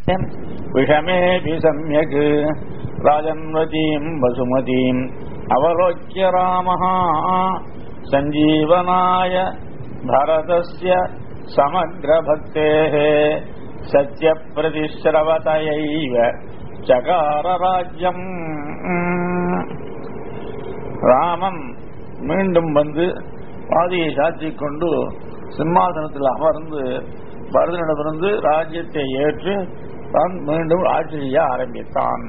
விஷமேபி சம்யக் ராஜன்வதீம் வசுமதீம் அவலோக்கிய ராமः சஞ்சீவனாய பரதஸ்ய சமக்ரபக்தேः சத்யப்பிரதிஸ்ரவதயைவ சகார ராஜ்யம் ராமன் மீண்டும் வந்து பாதியை சாற்றிக் கொண்டு சிம்மாசனத்தில் அமர்ந்து பரதனிடமிருந்து ராஜ்யத்தை ஏற்று தான் மீண்டும் ஆட்சி செய்ய ஆரம்பித்தான்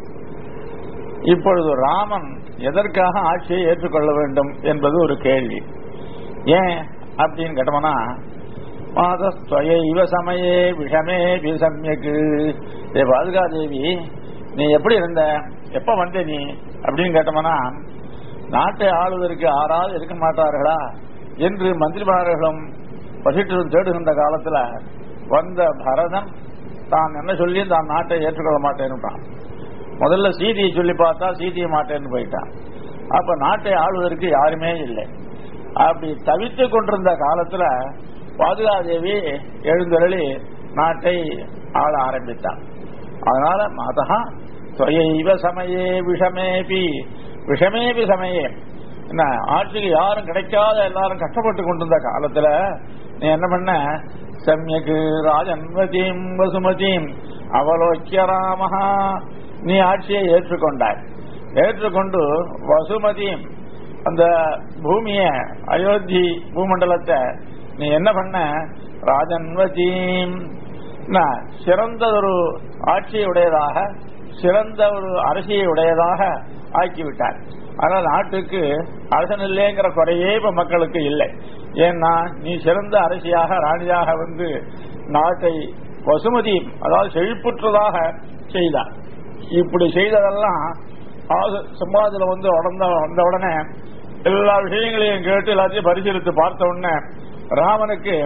இப்பொழுது ராமன் எதற்காக ஆட்சியை ஏற்றுக்கொள்ள வேண்டும் என்பது ஒரு கேள்வி ஏன் அப்படின்னு கேட்டோம்னா மாதஸ்துவயைவ சமயே விஷமே விசம்யக்கு ஏ பாதுகாதேவி நீ எப்படி இருந்த எப்ப வந்த நீ அப்படின்னு கேட்டோம்னா நாட்டை ஆளுவதற்கு யாராவது இருக்க மாட்டார்களா என்று மந்திரிமார்களும் பசிட்டு தேடுகின்ற காலத்துல வந்த பரதன் தான் என்ன சொல்லி தான் நாட்டை ஏற்றுக்கொள்ள மாட்டேன்னுட்டான் முதல்ல சீதையை சொல்லி பார்த்தா சீதையை மாட்டேன்னு போயிட்டான் அப்ப நாட்டை ஆளுவதற்கு யாருமே இல்லை அப்படி தவித்துக் கொண்டிருந்த காலத்துல பாதுகாதேவி எழுந்தருளி நாட்டை ஆள ஆரம்பித்தான் அதனால மாதா தொயைவ சமயே விஷமேபி விஷமேபி சமயே என்ன ஆட்சிக்கு யாரும் கிடைக்காத எல்லாரும் கஷ்டப்பட்டு கொண்டிருந்த காலத்துல நீ என்ன பண்ண சமயக்கு ராஜன்வதீம் வசுமதீம் அவலோக்கிய ராமஹா நீ ஆட்சியை ஏற்றுக்கொண்டாய் ஏற்றுக்கொண்டு வசுமதியும் அந்த பூமிய அயோத்தி பூமண்டலத்தை நீ என்ன பண்ண ராஜன்வதீம் சிறந்த ஒரு ஆட்சியை உடையதாக சிறந்த ஒரு அரசியை உடையதாக ஆக்கிவிட்டார் ஆனால் நாட்டுக்கு அரசன் இல்லைங்கிற குறையே இப்ப மக்களுக்கு இல்லை ஏன்னா நீ சிறந்த அரசியாக ராணியாக வந்து நாட்டை வசுமதி அதாவது செழிப்புற்றதாக செய்தார் இப்படி செய்ததெல்லாம் சம்பாதத்துல வந்து உடந்த வந்த உடனே எல்லா விஷயங்களையும் கேட்டு எல்லாத்தையும் பரிசீலித்து பார்த்த உடனே ராமனுக்கு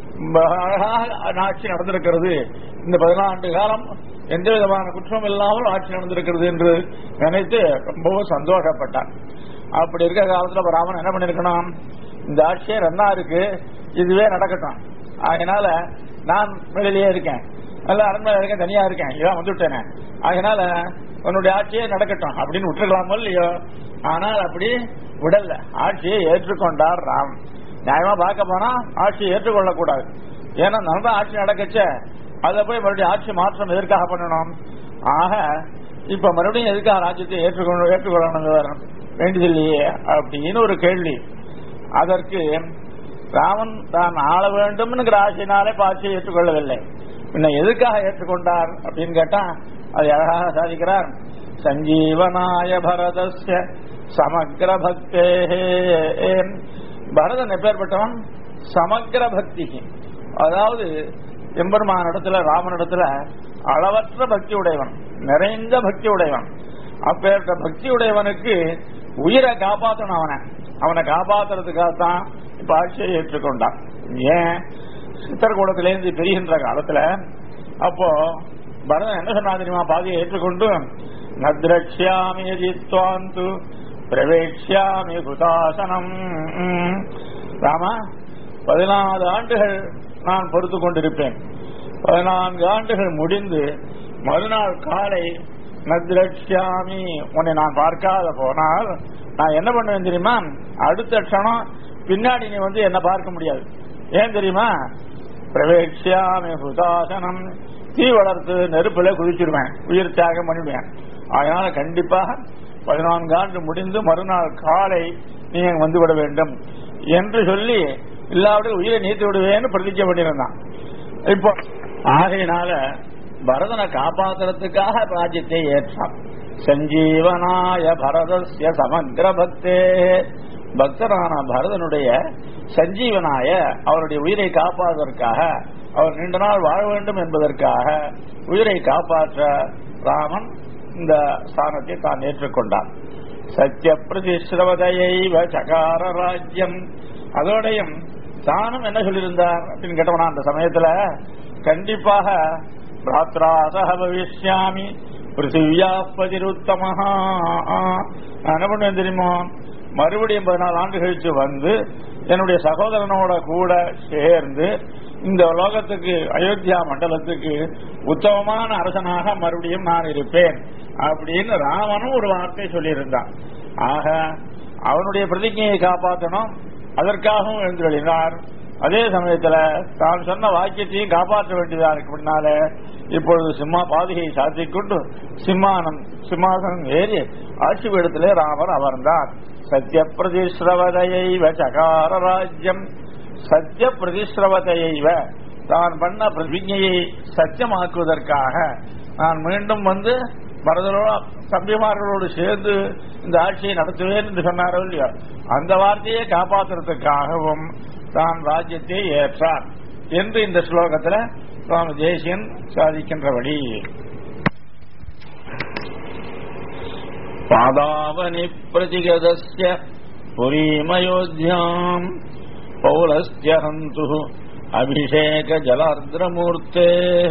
அழகாக ஆட்சி நடந்திருக்கிறது இந்த பதினாண்டு காலம் எந்த விதமான குற்றம் இல்லாமல் ஆட்சி நடந்திருக்கிறது என்று நினைத்து ரொம்பவும் சந்தோஷப்பட்டான் அப்படி இருக்க காலத்துல ராமன் என்ன பண்ணிருக்கணும் இந்த ஆட்சியே நன்னா இருக்கு இதுவே நடக்கட்டும் அதனால நான் வெளியிலேயே இருக்கேன் நல்ல அரண்மனை இருக்கேன் தனியா இருக்கேன் இதான் வந்துட்டேனே அதனால உன்னுடைய ஆட்சியே நடக்கட்டும் அப்படின்னு விட்டுருக்கலாமோ இல்லையோ ஆனால் அப்படி விடல ஆட்சியை ஏற்றுக்கொண்டார் ராம் நியாயமா பார்க்க போனா ஆட்சியை ஏற்றுக்கொள்ள கூடாது ஏன்னா நல்ல ஆட்சி நடக்கச்ச அதை போய் மறுபடியும் ஆட்சி மாற்றம் எதற்காக பண்ணணும் ஆக இப்ப மறுபடியும் எதுக்காக ராஜ்யத்தை ஏற்றுக்கொள்ள ஏற்றுக்கொள்ளணும் வேண்டியதில்லையே அப்படின்னு ஒரு கேள்வி அதற்கு ராமன் தான் ஆள வேண்டும்ங்கிற ஆசையினாலே ஆட்சியை ஏற்றுக்கொள்ளவில்லை பின்ன எதுக்காக ஏற்றுக்கொண்டார் அப்படின்னு கேட்டா அது அழகாக சாதிக்கிறார் சஞ்சீவனாய பரதஸ்ய சமக்ர பக்தே பரதன் எப்பேற்பட்டவன் சமக்ர பக்தி அதாவது எம்பெருமான இடத்துல ராமனிடத்துல அளவற்ற பக்தி உடையவன் நிறைந்த பக்தி உடையவன் அப்பேற்பட்ட பக்தி உடையவனுக்கு உயிரை காப்பாற்றணும் அவனை அவனை காப்பாத்துறதுக்காகத்தான் இப்ப ஆட்சியை ஏற்றுக்கொண்டான் ஏன் சித்தர்கூடத்திலேருந்து பெறுகின்ற காலத்துல அப்போ பரதன் என்ன சொன்னா தெரியுமா பாதியை ஏற்றுக்கொண்டு நத்ரக்ஷாமி ஜித்வாந்து பிரவேஷ்யாமி குதாசனம் ராமா பதினாலு ஆண்டுகள் நான் பொறுத்து கொண்டிருப்பேன் பதினான்கு ஆண்டுகள் முடிந்து மறுநாள் காலை நத்ரக்ஷாமி உன்னை நான் பார்க்காத போனால் நான் என்ன பண்ணுவேன் தெரியுமா அடுத்த க்ஷணம் பின்னாடி நீ வந்து என்ன பார்க்க முடியாது ஏன் தெரியுமா பிரவேட்சியாமி ஹுதாசனம் தீ வளர்த்து நெருப்புல குதிச்சிருவேன் உயிர் தியாகம் பண்ணிடுவேன் அதனால கண்டிப்பாக பதினான்கு ஆண்டு முடிந்து மறுநாள் காலை நீ வந்து விட வேண்டும் என்று சொல்லி இல்லாவிட உயிரை நீத்து விடுவேன்னு பிரதிஜை பண்ணியிருந்தான் இப்போ ஆகையினால பரதனை காப்பாத்துறதுக்காக ராஜ்யத்தை ஏற்றான் சஞ்சீவனாய பரதஸ்ய சமக்ர பக்தே பக்தரான பரதனுடைய சஞ்சீவனாய அவருடைய உயிரை காப்பாற்றுவதற்காக அவர் நீண்ட நாள் வாழ வேண்டும் என்பதற்காக உயிரை காப்பாற்ற ராமன் இந்த ஸ்தானத்தை தான் ஏற்றுக்கொண்டார் சத்திய பிரதிஸ்ரவதையைவ சகார ராஜ்யம் அதோடையும் தானும் என்ன சொல்லியிருந்தார் அப்படின்னு கேட்டவனா அந்த சமயத்துல கண்டிப்பாக பிராத்ராசக பவிஷ்யாமி பிருத்திவியா பதிருத்தமஹா நான் என்ன பண்ணுவேன் தெரியுமோ மறுபடியும் பதினாலு ஆண்டு கழிச்சு வந்து என்னுடைய சகோதரனோட கூட சேர்ந்து இந்த லோகத்துக்கு அயோத்தியா மண்டலத்துக்கு உத்தமமான அரசனாக மறுபடியும் நான் இருப்பேன் அப்படின்னு ராமனும் ஒரு வார்த்தை சொல்லியிருந்தான் ஆக அவனுடைய பிரதிஜையை காப்பாற்றணும் அதற்காகவும் எழுந்துள்ளார் அதே சமயத்துல தான் சொன்ன வாக்கியத்தையும் காப்பாற்ற வேண்டியதா இருக்கு பின்னால இப்பொழுது சிம்மா பாதுகையை சாத்திக் கொண்டு சிம்மானம் சிம்மாசனம் ஏறி ஆட்சி பீடத்திலே ராமர் அமர்ந்தார் சத்திய பிரதிஸ்ரவதையைவ சகார ராஜ்யம் சத்திய பிரதிஸ்ரவதையைவ தான் பண்ண பிரதிஜையை சத்தியமாக்குவதற்காக நான் மீண்டும் வந்து பரதரோட தம்பிமார்களோடு சேர்ந்து இந்த ஆட்சியை நடத்துவேன் என்று சொன்னாரோ இல்லையோ அந்த வார்த்தையை காப்பாற்றுறதுக்காகவும் தான் ராஜ்யத்தை ஏற்றார் என்று இந்த ஸ்லோகத்தில் சுவாமி தேசியன் சாதிக்கின்றபடி பாதாவனி பிரதிகதஸ்ய புரீமயோத்யாம் பௌலஸ்ய ஹந்து அபிஷேக ஜலார்திரமூர்த்தே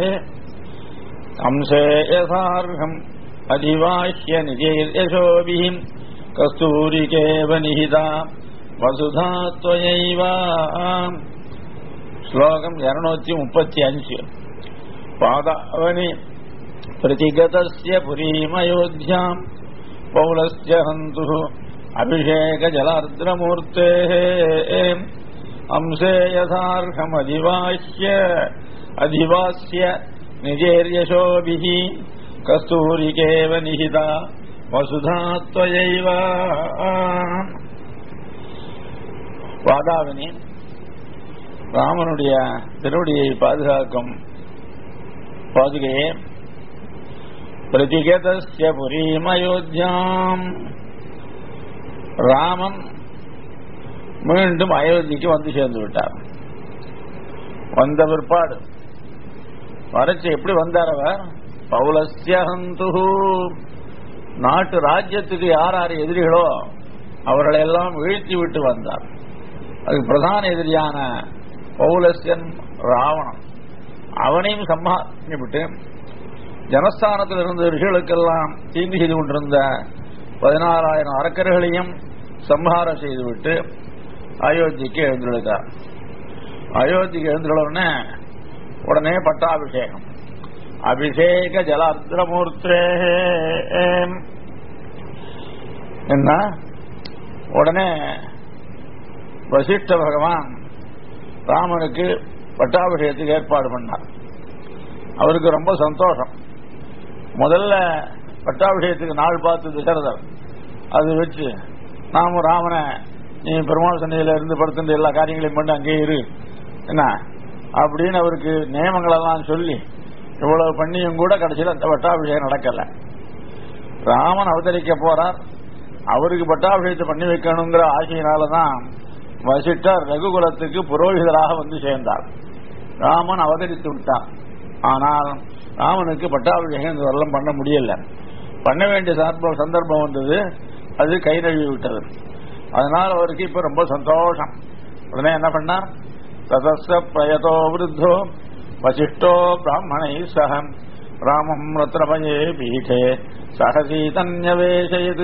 அம்சே யசார்ஹம் அதிவாஹ்ய நிஜேர்யசோபிஹிம் கஸ்தூரிகேவ நிஹிதா வசுதா துவயைவ ஸ்லோகம் இருநூத்தி முப்பத்தி அஞ்சு பாதாவனி பிரதிகதஸ்ய புரீமயோத்யாம் பௌலஸ்ய ஹந்து அபிஷேக ஜலார்திரமூர்த்தே அம்சே யசார்ஹம் அதிவாஹ்ய அதிவாஸ்ய நிஜேர்யசோபிः கஸ்தூரிகேவ நிஹிதா வசுதா துவயைவ வாதாவினி ராமனுடைய திருவடியை பாதுகாக்கும் பாதுகையே பிரதிகதஸ்ய புரீம் அயோத்தியாம் ராமன் மீண்டும் அயோத்திக்கு வந்து சேர்ந்து விட்டார் வந்த பிற்பாடு வறட்சி எப்படி வந்தார் அவர் பௌலஸ்யஹந்து நாட்டு ராஜ்யத்துக்கு யார் யார் எதிரிகளோ அவர்களை எல்லாம் வீழ்த்தி விட்டு வந்தார் அதுக்கு பிரதான எதிரியான பௌலஸ்யன் ராவணன் அவனையும் சம்மானிவிட்டு ஜனஸ்தானத்தில் இருந்த ரிஷிகளுக்கெல்லாம் தீங்கு செய்து கொண்டிருந்த பதினாறாயிரம் அரக்கர்களையும் சம்ஹாரம் செய்துவிட்டு அயோத்திக்கு எழுந்துள்ளார் அயோத்திக்கு எழுந்துள்ளவுடனே உடனே பட்டாபிஷேகம் அபிஷேக ஜலார்திரமூர்த்தே என்ன உடனே வசிஷ்ட பகவான் ராமனுக்கு பட்டாபிஷேகத்துக்கு ஏற்பாடு பண்ணார் அவருக்கு ரொம்ப சந்தோஷம் முதல்ல பட்டாபிஷேகத்துக்கு நாள் பார்த்து தசரதர் அது வச்சு நாம ராமனை நீ பெருமாள் சந்தையில இருந்து படுத்துட்டு எல்லா காரியங்களையும் பண்ணி அங்கே இரு என்ன அப்படின்னு அவருக்கு நியமங்களெல்லாம் சொல்லி இவ்வளவு பண்ணியும் கூட கடைசியில் அந்த பட்டாபிஷேகம் நடக்கல ராமன் அவதரிக்க போறார் அவருக்கு பட்டாபிஷேகத்தை பண்ணி வைக்கணுங்கிற ஆசையினாலதான் வசிட்டர் ரகுகுலத்துக்கு புரோகிதராக வந்து சேர்ந்தார் ராமன் அவதரித்து விட்டார் ஆனால் ராமனுக்கு பட்டாபிஷேகம் இந்த வரலாம் பண்ண முடியல பண்ண வேண்டிய சார்ப சந்தர்ப்பம் வந்தது அது கை நழுவி விட்டது அதனால அவருக்கு இப்ப ரொம்ப சந்தோஷம் உடனே என்ன பண்ணார் ததஸ்த பிரயதோ விருத்தோ வசிஷ்டோ பிராமணை சகம் ராமம் ரத்னமயே பீఠே சகசீதன்யவேசயது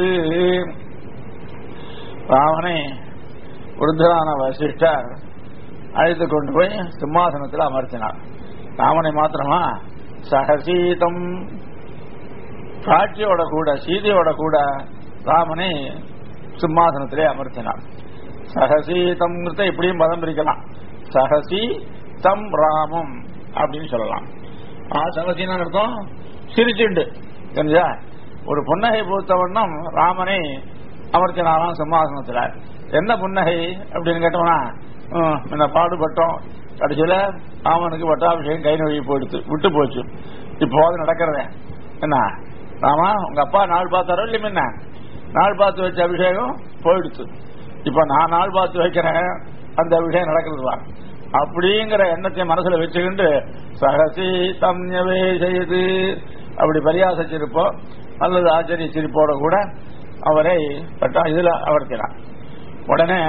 ராமனை விருத்தரான வசிஷ்டர் அழைத்து கொண்டு போய் சிம்மாசனத்தில் அமர்த்தினார் ராமனை மாத்திரமா சகசீதம் சாட்சியோட கூட சீதையோட கூட ராமனை சிம்மாசனத்திலே அமர்த்தினார் சகசீதம் இப்படியும் பதம் பிரிக்கலாம் சகசி தம் ராமம் அப்படின்னு சொல்லலாம் ஆ சகசின்னு அர்த்தம் சிரிச்சுண்டு தெரிஞ்சா ஒரு புன்னகை பூத்த வண்ணம் ராமனை அமர்த்தினாராம் சிம்மாசனத்துல என்ன புன்னகை அப்படின்னு கேட்டோம்னா இந்த பாடுபட்டோம் கடைசியில ராமனுக்கு பட்டாபிஷேகம் கை நொழி போயிடுத்து விட்டு போச்சு இப்போ அது நடக்கிறதே என்ன ராமா உங்க அப்பா நாள் பார்த்தாரோ இல்லையா என்ன நாள் பார்த்து வச்ச அபிஷேகம் போயிடுச்சு இப்ப நான் நாள் பார்த்து வைக்கிறேன் அந்த அபிஷேகம் நடக்கிறது தான் அப்படிங்கிற எண்ணத்தை மனசுல வச்சுக்கிண்டு சகசி தம்யவே செய்து அப்படி பரியாச சிரிப்போ அல்லது ஆச்சரிய சிரிப்போட கூட அவரை பட்டா இதுல அமர்த்தினார் உடனே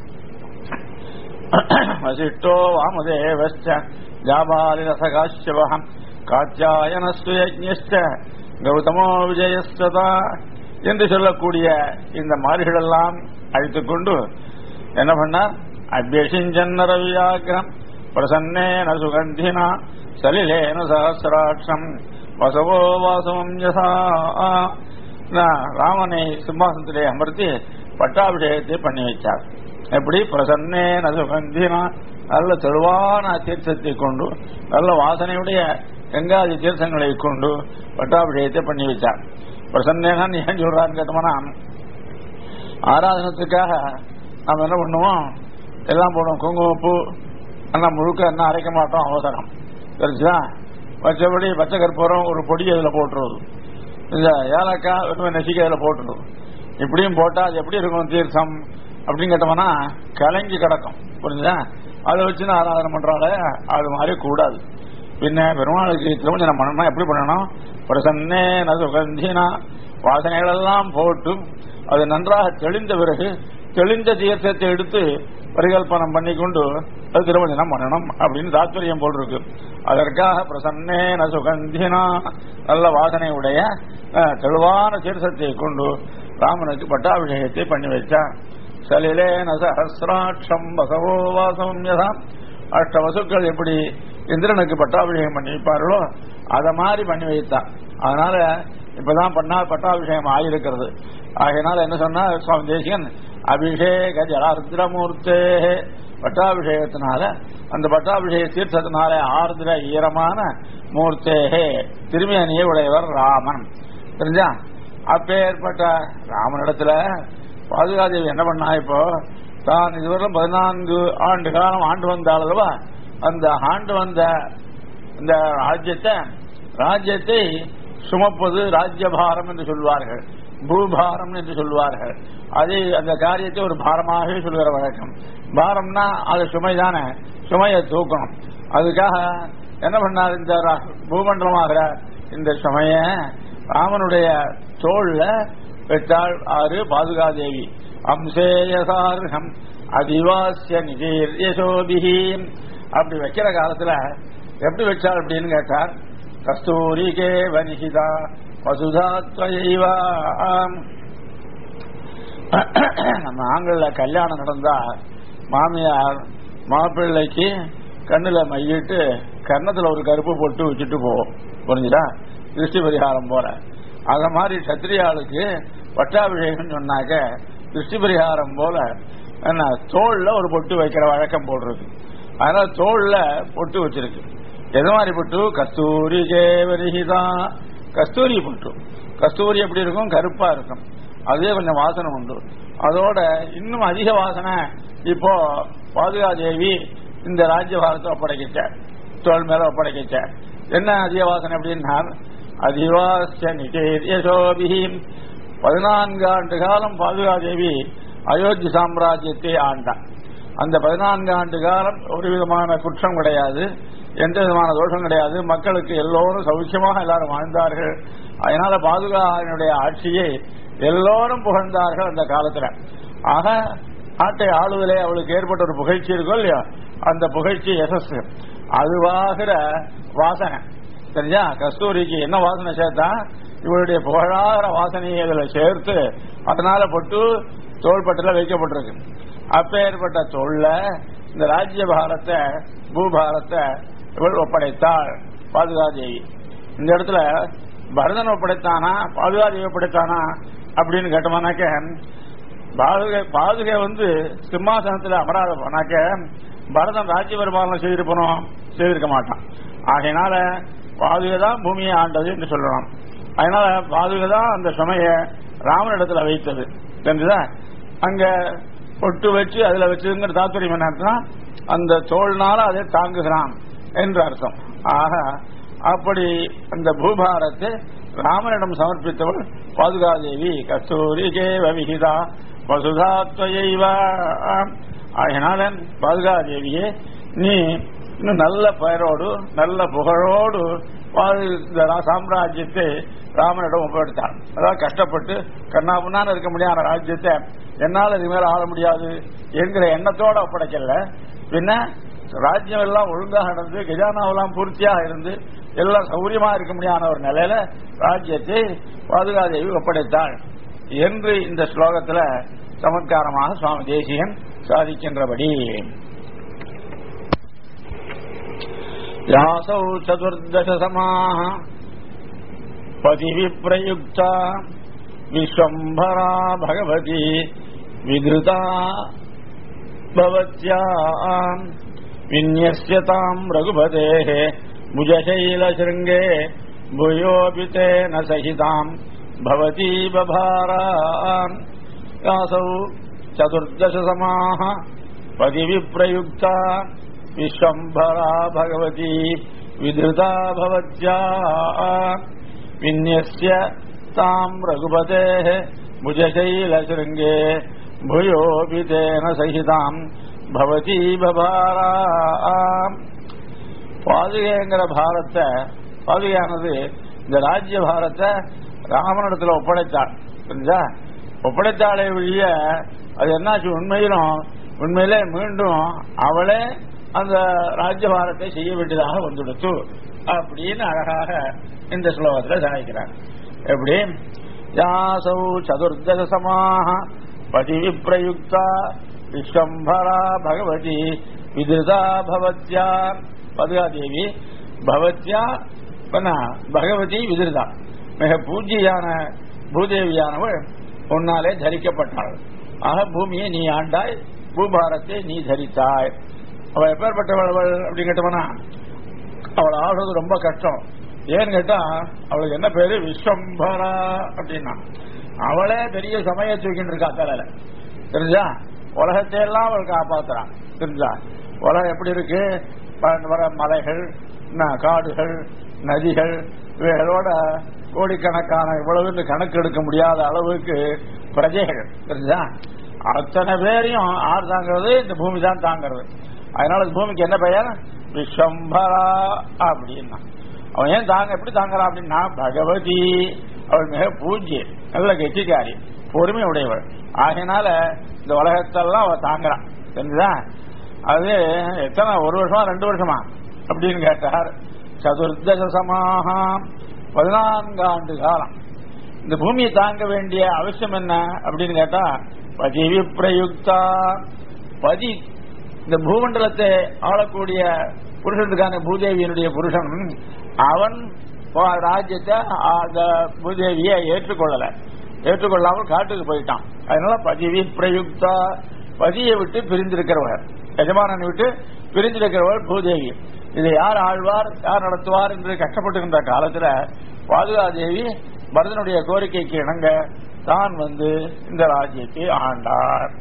வசிஷ்டோ வாமதேவச்ச ஜாபாலிரசகாஷ்யவகம் காத்தியாயனஸ்து யஜ்ஞஸ்ட கௌதமோ விஜயஸ்ததா என்று சொல்லக்கூடிய இந்த மாறிகளெல்லாம் அழைத்துக் கொண்டு என்ன பண்ணார் அபியசிஞ்சன்ன ரவியாகிரம் பிரசன்னேன சுகந்தினா சலிலேன சகசிராட்சம் வசவோ வாசவம் யசா நான் ராமனை சிம்மாசனத்திலே அமர்த்தி பட்டாபிஷேகத்தை பண்ணி வைத்தார் எப்படி பிரசன்னேன சுகந்தினா நல்ல தெளிவான தீர்த்தத்தை கொண்டு நல்ல வாசனையுடைய கங்காதி தீர்த்தங்களை கொண்டு பட்டாபிஷேகத்தை பண்ணி வச்சார் பிரசன்னேனா ஏன் சொல்றான்னு கேட்டோம்னா ஆராதனத்துக்காக நம்ம என்ன பண்ணுவோம் எல்லாம் போடுவோம் குங்குமப்பூ எல்லாம் முழுக்க என்ன அரைக்க மாட்டோம் அவசரம் தெரிஞ்சுதா மற்றபடி பச்சை கற்பூரம் ஒரு பொடி அதில் போட்டுருவது இந்த ஏலக்காய் வெறும் நெசிக்க அதில் போட்டுருவது இப்படியும் போட்டா அது எப்படி இருக்கும் தீர்த்தம் அப்படின்னு கேட்டோம்னா கலங்கி கிடக்கும் புரிஞ்சுதா அதை வச்சு நான் ஆராதனை பண்றாலே அது மாதிரி கூடாது பின்ன பெருமாளுக்கு திருமஞ்சனம் பண்ணணும் எப்படி பண்ணணும் பிரசன்னே நசுகந்தினா வாசனைகள் எல்லாம் போட்டு அது நன்றாக தெளிந்த பிறகு தெளிந்த தீர்த்தத்தை எடுத்து பரிகல்பனம் பண்ணி கொண்டு அது திருமஞ்சனம் பண்ணணும் அப்படின்னு தாத்பரியம் போல் இருக்கு அதற்காக பிரசன்னே நசுகந்தினா நல்ல வாசனை உடைய அஹ், தெளிவான தீர்த்தத்தை கொண்டு ராமனுக்கு பட்டாபிஷேகத்தை பண்ணி வச்சான் சலிலேன சஹசிராட்சம் வசவோ வாசம் யதா அஷ்ட வசுக்கள் எப்படி இந்திரனுக்கு பட்டாபிஷேகம் பண்ணி வைப்பார்களோ அத மாதிரி பண்ணி வைத்தான் அதனால இப்பதான் பண்ணா பட்டாபிஷேகம் ஆகியிருக்கிறது ஆகையினால என்ன சொன்னா சுவாமி தேசிகன் அபிஷேக ஜலார்திரமூர்த்தே பட்டாபிஷேகத்தினால அந்த பட்டாபிஷேக தீர்த்தத்தினால ஆர்திர ஈரமான மூர்த்தேகே திருமேனியை உடையவர் ராமன் தெரிஞ்சா அப்பேற்பட்ட ராமனிடத்துல பாதுகாதேவி என்ன பண்ணா இப்போ தான் இதுவரை பதினான்கு ஆண்டு காலம் ஆண்டு வந்தாள் அல்லவா அந்த ஆண்டு வந்த இந்த ராஜ்யத்தை ராஜ்யத்தை சுமப்பது ராஜ்யபாரம் என்று சொல்வார்கள் பூபாரம் என்று சொல்வார்கள் அது அந்த காரியத்தை ஒரு பாரமாகவே சொல்கிற வழக்கம் பாரம்னா அது சுமை தானே சுமையை தூக்கணும் அதுக்காக என்ன பண்ணார் இந்த ரா- பூமண்டலமாகிற இந்த சுமைய ராமனுடைய தோல்ல பெற்றாள் ஆறு பாதுகாதேவி அம்சேயசார்கம் அதிவாசிய நிதீர் யசோபிஹி அப்படி வைக்கிற காலத்துல எப்படி வச்சாள் அப்படின்னு கேட்டார் கஸ்தூரிகே வனிஷிதா வசுதாத்வயைவா நம்ம ஆண்கள்ல கல்யாணம் நடந்தா மாமியார் மாப்பிள்ளைக்கு கண்ணுல மையிட்டு கன்னத்துல ஒரு கருப்பு போட்டு வச்சுட்டு போவோம் புரிஞ்சுதா திருஷ்டி பரிகாரம் போல அத மாதிரி சத்திரியாளுக்கு பட்டாபிஷேகம் சொன்னாக்க திருஷ்டி பரிகாரம் போல என்ன தோல்ல ஒரு பொட்டு வைக்கிற வழக்கம் போடுறது அதனால தோல்ல பொட்டு வச்சிருக்கு எது மாதிரி பொட்டு கஸ்தூரி கேவரிதான் கஸ்தூரி பொட்டு கஸ்தூரி எப்படி இருக்கும் கருப்பா இருக்கும் அதே கொஞ்சம் வாசனை உண்டு அதோட இன்னும் அதிக வாசனை இப்போ பாதுகாதேவி இந்த ராஜ்யபாரத்தை ஒப்படைக்கிட்ட தோல் மேல ஒப்படைக்கிட்ட என்ன அதிக வாசனை அப்படின்னா அதிவாசிய நிகேரியசோபிஹி பதினான்கு ஆண்டு காலம் பாதுகாதேவி அயோத்தி சாம்ராஜ்யத்தை ஆண்டான் அந்த பதினான்கு ஆண்டு காலம் ஒரு விதமான குற்றம் கிடையாது எந்த விதமான தோஷம் கிடையாது மக்களுக்கு எல்லோரும் சௌக்கியமாக எல்லாரும் வாழ்ந்தார்கள் அதனால பாதுகானுடைய ஆட்சியை எல்லோரும் புகழ்ந்தார்கள் அந்த காலத்துல ஆக நாட்டை ஆளுவதிலே அவளுக்கு ஏற்பட்ட ஒரு புகழ்ச்சி இருக்கும் இல்லையா அந்த புகழ்ச்சி எசஸ் அதுவாகிற வாசனை சரியா கஸ்தூரிக்கு என்ன வாசனை சேர்த்தா இவளுடைய புகழாகிற வாசனையை இதுல சேர்த்து அதனால பட்டு தோள்பட்டில வைக்கப்பட்டிருக்கு அப்பேற்பட்ட தோல்ல இந்த ராஜ்ய பாரத்தை பூபாரத்தை இவள் ஒப்படைத்தாள் பாதுகாதேவி இந்த இடத்துல பரதன் ஒப்படைத்தானா பாதுகாதேவி ஒப்படைத்தானா அப்படின்னு கேட்டோம்னாக்க பாதுகை பாதுகை வந்து சிம்மாசனத்துல அமராத போனாக்க பரதன் ராஜ்ய பரிபாலனை செய்திருப்பனும் செய்திருக்க மாட்டான் ஆகையினால பாதுகை தான் பூமியை ஆண்டது என்று சொல்லணும் அதனால பாதுகை தான் அந்த சுமைய ராமனிடத்துல வைத்தது தெரிஞ்சுதா அங்க பொட்டு வச்சு அதுல வச்சதுங்கிற தாத்பரியம் என்ன அந்த தோல்னால அதை தாங்குகிறான் என்று அர்த்தம் ஆக அப்படி அந்த பூபாரத்தை ராமனிடம் சமர்ப்பித்தவள் பாதுகாதேவி கஸ்தூரி கேவ விகிதா வசுதாத்வயைவ ஆகினால பாதுகாதேவியே நீ இன்னும் நல்ல பெயரோடு நல்ல புகழோடு வாழ்- இந்த ரா- சாம்ராஜ்யத்தை ராமனிடம் ஒப்படைத்தான் அதாவது கஷ்டப்பட்டு கண்ணாபுண்ணான்னு இருக்க முடியாத ராஜ்யத்தை என்னால் இது மேல ஆள முடியாது என்கிற எண்ணத்தோட ஒப்படைக்கல பின்ன ராஜ்யம் எல்லாம் ஒழுங்காக நடந்து கஜானாவெல்லாம் பூர்த்தியாக இருந்து எல்லாம் சௌரியமா இருக்க முடியாத ஒரு நிலையில ராஜ்யத்தை பாதுகாதேவி ஒப்படைத்தாள் என்று இந்த ஸ்லோகத்துல சமத்காரமாக சுவாமி தேசிகன் சாதிக்கின்றபடி யாசௌ சதுர்தச சமாக பதிவிப்ரயுக்தா விஸ்வம்பரா பகவதி விகிருதா भवत्याम् विन्यस्यताम् रघुपतेः भुजशैलशृङ्गे भूयोऽपि तेन सहिताम् भवती बभाराम् यासौ चतुर्दशसमाः पदिविप्रयुक्ता विश्वम्भरा भगवती विधृता भवत्या विन्यस्य ताम् रघुपतेः भुजशैलशृङ्गे भूयोऽपि तेन सहिताम् பவதி பபாரா பாதுகைங்கிற பாரத்தை பாதுகையானது இந்த ராஜ்ய பாரத்தை ராமனிடத்துல ஒப்படைத்தாள் புரிஞ்சா ஒப்படைத்தாளை வழிய அது என்னாச்சு உண்மையிலும் உண்மையிலே மீண்டும் அவளே அந்த ராஜ்யபாரத்தை செய்ய வேண்டியதாக வந்துடுத்து அப்படின்னு அழகாக இந்த ஸ்லோகத்தில் சாதிக்கிறார் எப்படி யாசௌ சதுர்தச சமாக பதிவிப்ரயுக்தா விஸ்வம்பரா பகவதி விதிருதா பவத்யா பதுகாதேவி பவத்யா பகவதி விதிருதா மிக பூஜ்யான பூதேவியானவள் உன்னாலே தரிக்கப்பட்டாள் ஆக பூமியை நீ ஆண்டாய் பூபாரத்தை நீ தரித்தாய் அவள் எப்பேற்பட்டவள் அவள் அப்படின்னு கேட்டவனா அவள் ஆடுறது ரொம்ப கஷ்டம் ஏன்னு கேட்டா அவளுக்கு என்ன பேரு விஸ்வம்பரா அப்படின்னா அவளே பெரிய சமய தூக்கிட்டு இருக்கா தலையில தெரிஞ்சா உலகத்தை எல்லாம் அவள் காப்பாத்துறான் தெரிஞ்சா உலகம் எப்படி இருக்கு வர மலைகள் காடுகள் நதிகள் இவைகளோட கோடிக்கணக்கான இவ்வளவு கணக்கு எடுக்க முடியாத அளவுக்கு பிரஜைகள் தெரிஞ்சா அத்தனை பேரையும் ஆறு தாங்கிறது இந்த பூமி தான் தாங்கிறது அதனால பூமிக்கு என்ன பெயர் விஸ்வம்பரா அப்படின்னா அவன் ஏன் தாங்க எப்படி தாங்குறான் அப்படின்னா பகவதி அவள் மிக பூஜ்ய நல்ல கெட்டிக்காரி பொறுமை உடையவள் ஆகையினால இந்த உலகத்தெல்லாம் அவ தாங்குறான் தெரிஞ்சுதா அது எத்தனை ஒரு வருஷமா ரெண்டு வருஷமா அப்படின்னு கேட்டார் சதுர்தசமாக பதினான்கு ஆண்டு காலம் இந்த பூமியை தாங்க வேண்டிய அவசியம் என்ன அப்படின்னு கேட்டா பதிவி பிரயுக்தா பதி இந்த பூமண்டலத்தை ஆளக்கூடிய புருஷனுக்கான பூதேவியனுடைய புருஷன் அவன் ராஜ்யத்தை அந்த பூதேவியை ஏற்றுக்கொள்ளல ஏற்றுக்கொள்ளாமல் காட்டுக்கு போயிட்டான் அதனால பதிவி பிரயுக்தா பதியை விட்டு பிரிந்திருக்கிறவர் எஜமானனை விட்டு பிரிந்திருக்கிறவர் பூதேவி இதை யார் ஆழ்வார் யார் நடத்துவார் என்று கஷ்டப்பட்டிருந்த காலத்துல பாதுகாதேவி பரதனுடைய கோரிக்கைக்கு இணங்க தான் வந்து இந்த ராஜ்யத்தை ஆண்டார்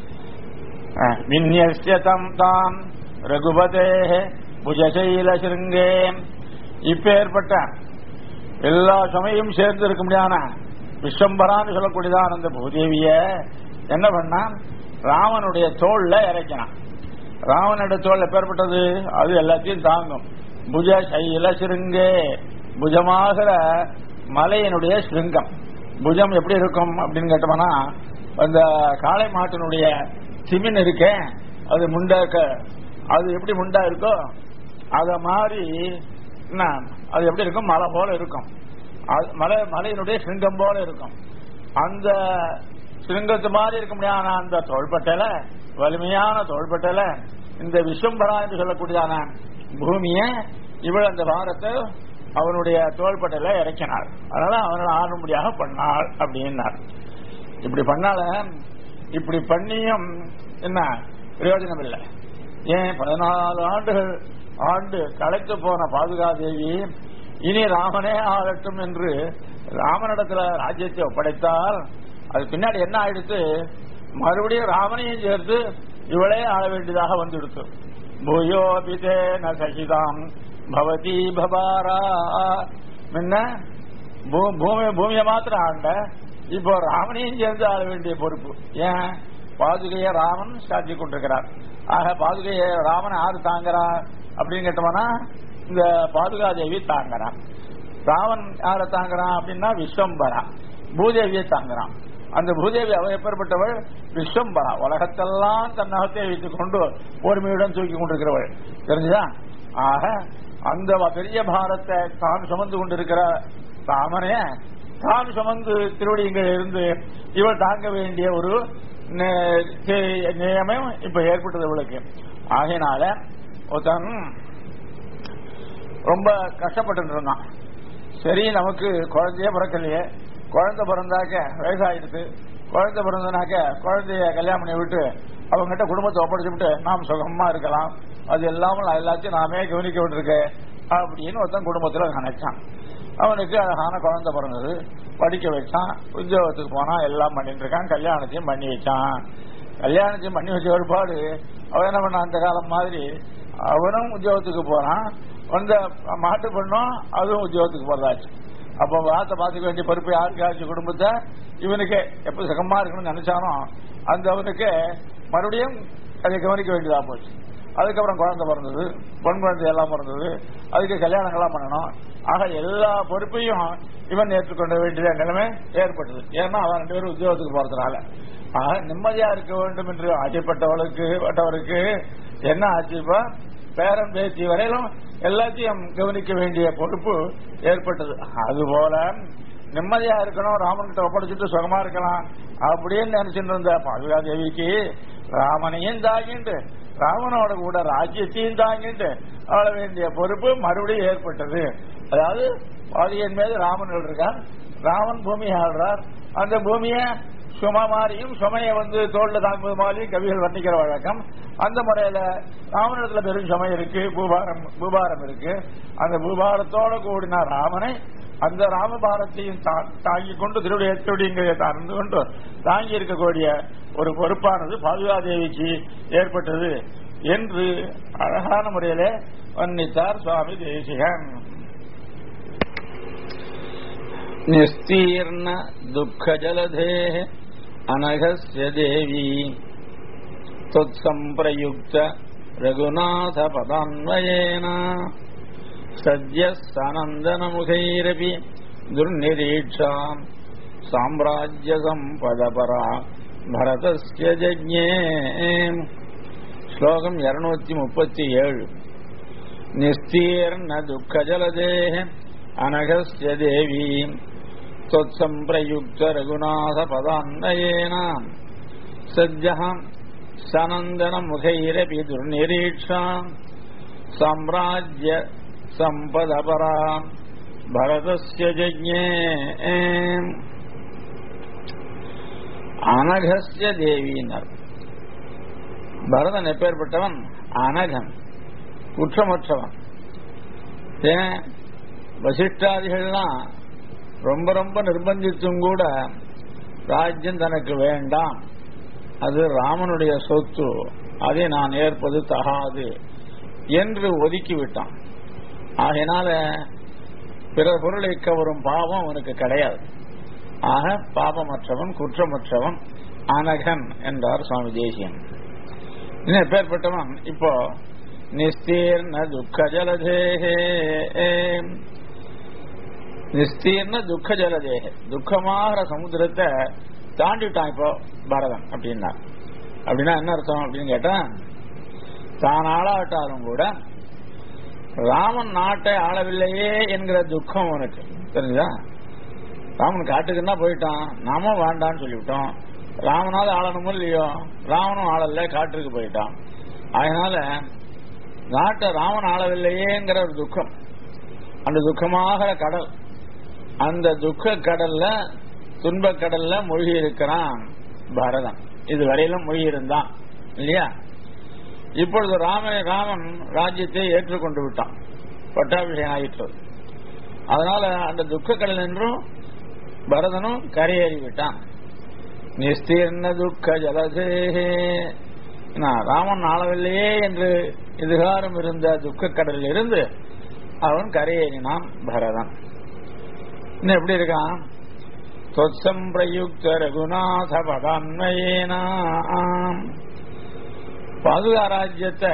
விநியசியதம் தாம் ரகுபதே புஜசைல சிருங்கே இப்ப ஏற்பட்ட எல்லா சமயம் சேர்ந்து இருக்க முடியாத விஸ்வம்பரான்னு சொல்லக்கூடியதான் அந்த பூதேவிய என்ன பண்ணான் ராமனுடைய தோல்ல இறக்கினான் ராவனுடைய தோல் எப்பேற்பட்டது அது எல்லாத்தையும் தாங்கும் புஜ சைல சிருங்கே புஜமாகிற மலையினுடைய சிருங்கம் புஜம் எப்படி இருக்கும் அப்படின்னு கேட்டோம்னா அந்த காளை மாட்டினுடைய சிமின் இருக்கே அது முண்டாக்க அது எப்படி முண்டா இருக்கோ அத மாதிரி என்ன அது எப்படி இருக்கும் மலை போல இருக்கும் மலை மலையினுடைய சிருங்கம் போல இருக்கும் அந்த சிருங்கத்து மாதிரி இருக்க முடியாத அந்த தோள்பட்டையில வலிமையான தோள்பட்டையில இந்த விஸ்வம்பரா என்று சொல்லக்கூடியதான பூமியை இவள் அந்த பாரத்தை அவனுடைய தோள்பட்டையில இறக்கினாள் அதனால அவனால் ஆடும்படியாக பண்ணாள் அப்படின்னார் இப்படி பண்ணால இப்படி பண்ணியும் என்ன பிரயோஜனம் இல்லை ஏன் பதினாலு ஆண்டுகள் ஆண்டு களைத்து போன பாதுகாதேவி இனி ராமனே ஆகட்டும் என்று ராமனிடத்துல ராஜ்யத்தை ஒப்படைத்தால் அது பின்னாடி என்ன ஆயிடுத்து மறுபடியும் ராமனையும் சேர்த்து இவளே ஆள வேண்டியதாக வந்துடுத்து பூயோபிதே ந சகிதாம் பவதி பபாரா முன்ன பூமி பூமியை மாத்திரம் ஆண்ட இப்போ ராமனையும் சேர்ந்து ஆள வேண்டிய பொறுப்பு ஏன் பாதுகைய ராமன் சாட்சி கொண்டிருக்கிறார் ஆக பாதுகைய ராமன் யாரு தாங்கிறா அப்படின்னு கேட்டோம்னா இந்த பாதுகாதேவி தாங்கிறான் ராவன் யார தாங்கிறான் அப்படின்னா விஸ்வம்பரா பூதேவியை தாங்கிறான் அந்த பூதேவி அவ எப்பேற்பட்டவள் விஸ்வம்பரா உலகத்தெல்லாம் தன்னகத்தை வைத்துக் கொண்டு பொறுமையுடன் தூக்கி கொண்டிருக்கிறவள் தெரிஞ்சுதா ஆக அந்த பெரிய பாரத்தை தான் சுமந்து கொண்டிருக்கிற ராமனே தான் சுமந்து திருவடியங்கள் இருந்து இவள் தாங்க வேண்டிய ஒரு நே- சே- நியமம் இப்ப ஏற்பட்டது இவளுக்கு ஆகையினால ஒருத்தன் ரொம்ப கஷ்டப்பட்டு இருந்தான் சரி நமக்கு குழந்தையே பிறக்கலையே குழந்தை பிறந்தாக்க வயசாயிடுது குழந்தை பிறந்தனாக்க குழந்தைய கல்யாணம் பண்ணி விட்டு அவங்ககிட்ட குடும்பத்தை ஒப்படைச்சு விட்டு நாம் சுகமா இருக்கலாம் அது இல்லாமல் எல்லாத்தையும் நாமே கவனிக்க விட்டுருக்கேன் அப்படின்னு ஒருத்தன் குடும்பத்துல நினைச்சான் அவனுக்கு அழகான குழந்தை பிறந்தது படிக்க வச்சான் உத்தியோகத்துக்கு போனான் எல்லாம் பண்ணிட்டு இருக்கான் கல்யாணத்தையும் பண்ணி வச்சான் கல்யாணத்தையும் பண்ணி வச்ச ஒருபாடு அவன் என்ன பண்ணான் அந்த காலம் மாதிரி அவனும் உத்தியோகத்துக்கு போறான் வந்த மாட்டு பொண்ணும் அதுவும் உத்தியோகத்துக்கு போறதாச்சு அப்போ வார்த்தை பார்த்துக்க வேண்டிய பொறுப்பு யாருக்கு ஆச்சு குடும்பத்தை இவனுக்கே எப்ப சுகமா இருக்கணும்னு நினைச்சானோ அந்த அவனுக்கு மறுபடியும் அதை கவனிக்க வேண்டியதா போச்சு அதுக்கப்புறம் குழந்தை பிறந்தது பொன் குழந்தை எல்லாம் பிறந்தது அதுக்கு கல்யாணங்கள்லாம் பண்ணணும் ஆக எல்லா பொறுப்பையும் இவன் ஏற்றுக்கொள்ள வேண்டிய நிலைமை ஏற்பட்டது ஏன்னா அவன் ரெண்டு பேரும் உத்தியோகத்துக்கு போறதுனால ஆக நிம்மதியா இருக்க வேண்டும் என்று ஆசைப்பட்டவளுக்கு பட்டவருக்கு என்ன ஆச்சுப்பா பேரன் பேச்சு வரையிலும் எல்லாத்தையும் கவனிக்க வேண்டிய பொறுப்பு ஏற்பட்டது அதுபோல நிம்மதியா இருக்கணும் ராமன்கிட்ட ஒப்படைச்சிட்டு சுகமா இருக்கலாம் அப்படின்னு நினைச்சிட்டு இருந்த பாதுகா தேவிக்கு ராமனையும் தாங்கிட்டு ராமனோட கூட ராஜ்யத்தையும் தாங்கிட்டு ஆள வேண்டிய பொறுப்பு மறுபடியும் ஏற்பட்டது அதாவது பாதியின் மீது ராமன் இருக்கார் ராமன் பூமியை ஆள்றார் அந்த பூமியை சும மாதிரியும் சுமையை வந்து தோல்ல தாங்குவது மாதிரியும் கவிகள் வர்ணிக்கிற வழக்கம் அந்த முறையில ராமனிடத்துல பெரும் சுமை இருக்கு பூபாரம் பூபாரம் இருக்கு அந்த பூபாரத்தோட கூடின ராமனை அந்த ராமபாரத்தையும் தா- தாங்கிக் கொண்டு திருடைய திருடிங்கிறத தாழ்ந்து கொண்டு தாங்கி இருக்கக்கூடிய ஒரு பொறுப்பானது பாதுகாதேவிக்கு ஏற்பட்டது என்று அழகான முறையிலே வர்ணித்தார் சுவாமி தேசிகன் நிஸ்தீர்ண துக்க ஜலதே அனகஸ்ய தேவி त्वत्सम्प्रयुक्त रघुनाथपदान्वयेन सद्यः सनन्दनमुखैरपि दुर्निरीक्षाम् साम्राज्यसम्पदपरा भरतस्य जज्ञे श्लोकम् இருநூத்தி முப்பத்தி ஏழு நிஸ்தீர்ண துக்கஜலதேः अनघस्य देवी त्वत्सम्प्रयुक्त रघुनाथपदान्वयेन सद्यः सनन्दनमुखैरपि दुर्निरीक्षा साम्राज्य सम्पदपरा भरतस्य जज्ञे அனகஸ்ய தேவியினர் பரதன் எப்பேற்பட்டவன் அனகன் குற்றமற்றவன் ஏன் வசிஷ்டாதிகள்லாம் ரொம்ப ரொம்ப நிர்பந்தித்தும் கூட ராஜ்யம் தனக்கு வேண்டாம் அது ராமனுடைய சொத்து அதை நான் ஏற்பது தகாது என்று ஒதுக்கிவிட்டான் ஆகையினால பிற பொருளை கவரும் பாவம் அவனுக்கு கிடையாது ஆக பாபமற்றவன் குற்றமற்றவன் அனகன் என்றார் சுவாமி தேசியன் இன்னும் எப்பேற்பட்டவன் இப்போ நிஸ்தீர்ண துக்க ஜலதேகே நிஸ்தீர்ண துக்க ஜலதேக துக்கமாகிற சமுத்திரத்தை தாண்டிட்டான் இப்போ பரதன் அப்படின்னா அப்படின்னா என்ன அர்த்தம் அப்படின்னு கேட்டா தான் ஆளாட்டாலும் கூட ராமன் நாட்டை ஆளவில்லையே என்கிற துக்கம் அவனுக்கு தெரிஞ்சுதா ராமன் காட்டுக்குன்னா போயிட்டான் நாம வேண்டான்னு சொல்லிவிட்டோம் ராமனாவது ஆளணுமோ இல்லையோ ராமனும் ஆளல காட்டுக்கு போயிட்டான் அதனால நாட்டை ராமன் ஆளவில்லையேங்கிற ஒரு துக்கம் அந்த துக்கமாகிற கடல் அந்த துக்க கடல்ல துன்பக் கடல்ல மூழ்கி இருக்கிறான் பரதன் இது வரையிலும் மூழ்கி இருந்தான் இல்லையா இப்பொழுது ராம ராமன் ராஜ்யத்தை ஏற்றுக்கொண்டு விட்டான் பட்டாபிஷேகம் ஆயிற்று அதனால அந்த துக்க கடல் என்றும் பரதனும் கரையேறி விட்டான் நிஸ்தீர்ண துக்க ஜலதேகே நான் ராமன் ஆளவில்லையே என்று இதுகாரம் இருந்த துக்க கடலில் இருந்து அவன் கரையேறினான் பரதன் இன்னும் எப்படி இருக்கான் தொத்சம்பிரயுக்த ரகுநாத பதான்மயேனா பாதுகா ராஜ்யத்தை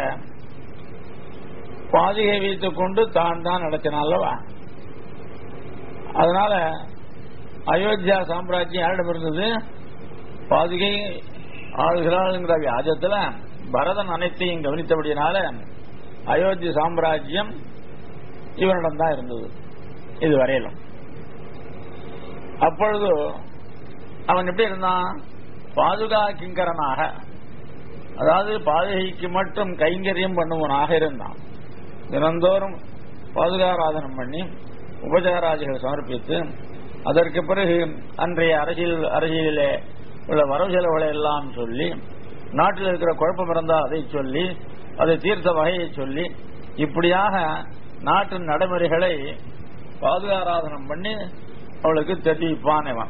பாதுகை வைத்துக் கொண்டு தான் தான் நடத்தினான் அல்லவா அதனால அயோத்தியா சாம்ராஜ்யம் யாரிடம் இருந்தது பாதுகை ஆளுகிறாள்ங்கிற வியாஜத்துல பரதன் அனைத்தையும் கவனித்தபடியினால அயோத்தி சாம்ராஜ்யம் இவனிடம் தான் இருந்தது இது வரையிலும் அப்பொழுது அவன் எப்படி இருந்தான் பாதுகா கிங்கரனாக அதாவது பாதுகைக்கு மட்டும் கைங்கரியம் பண்ணுவனாக இருந்தான் தினந்தோறும் பாதுகாராதனம் பண்ணி உபச்சாராதிகள் சமர்ப்பித்து அதற்கு பிறகு அன்றைய அரசியல் அரசியலிலே உள்ள வரவு செலவுகளை எல்லாம் சொல்லி நாட்டில் இருக்கிற குழப்பம் இருந்தால் அதை சொல்லி அதை தீர்த்த வகையை சொல்லி இப்படியாக நாட்டின் நடைமுறைகளை பாதுகாராதனம் பண்ணி அவளுக்கு தெரிவிப்பான் இவன்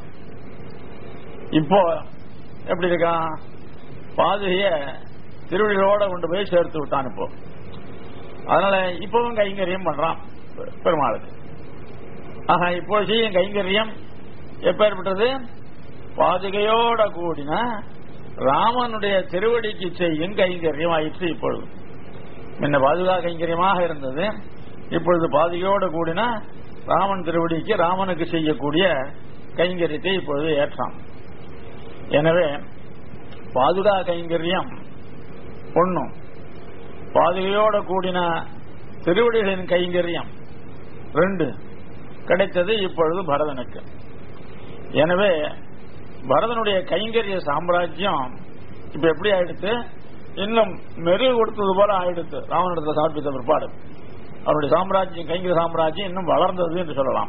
இப்போ எப்படி இருக்கான் பாதுகைய திருவிழோட கொண்டு போய் சேர்த்து விட்டான் இப்போ அதனால இப்பவும் கைங்கரியம் பண்றான் பெருமாளுக்கு ஆஹா இப்போ செய்யும் கைங்கரியம் எப்பேற்பட்டது பாதுகையோட கூடின ராமனுடைய திருவடிக்கு செய்யும் கைங்கரியம் ஆயிற்று இப்பொழுது முன்ன பாதுகா கைங்கரியமாக இருந்தது இப்பொழுது பாதுகையோடு கூடின ராமன் திருவடிக்கு ராமனுக்கு செய்யக்கூடிய கைங்கரியத்தை இப்பொழுது ஏற்றான் எனவே பாதுகா கைங்கரியம் ஒண்ணும் பாதுகையோட கூடின திருவடிகளின் கைங்கரியம் ரெண்டு கிடைத்தது இப்பொழுது பரதனுக்கு எனவே பரதனுடைய கைங்கரிய சாம்ராஜ்யம் இப்ப எப்படி ஆயிடுத்து இன்னும் மெருகு கொடுத்தது போல ஆயிடுத்து ராவணத்தில் சமர்ப்பித்த பிற்பாடு அவருடைய சாம்ராஜ்யம் கைங்கரிய சாம்ராஜ்யம் இன்னும் வளர்ந்தது என்று சொல்லலாம்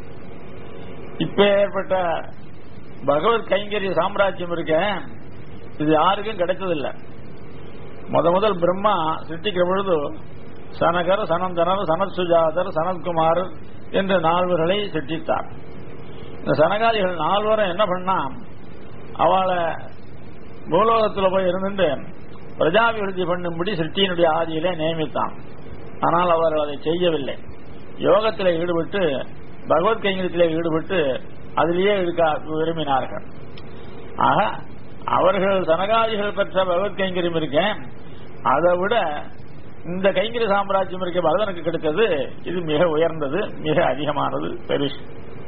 இப்ப ஏற்பட்ட பகவத் கைங்கரிய சாம்ராஜ்யம் இருக்க இது யாருக்கும் கிடைச்சதில்லை முத முதல் பிரம்மா சிருஷ்டிக்கிற பொழுது சனகர் சனந்தனர் சனத் சுஜாதர் சனத்குமார் என்ற நால்வர்களை சிருஷ்டித்தார் இந்த சனகாதிகள் நால்வரும் என்ன பண்ணா அவளை பூலோகத்தில் போய் இருந்துட்டு பிரஜாபிவிருத்தி பண்ணும்படி சிருஷ்டியினுடைய ஆதியிலே நியமித்தான் ஆனால் அவர்கள் அதை செய்யவில்லை யோகத்தில் ஈடுபட்டு பகவத் கைங்கரியத்தில் ஈடுபட்டு அதிலேயே இருக்க விரும்பினார்கள் ஆக அவர்கள் சனகாதிகள் பெற்ற பகவத் கைங்கரியம் இருக்க அதை விட இந்த கைங்கரிய சாம்ராஜ்யம் இருக்க பரதனுக்கு கிடைத்தது இது மிக உயர்ந்தது மிக அதிகமானது பெருசு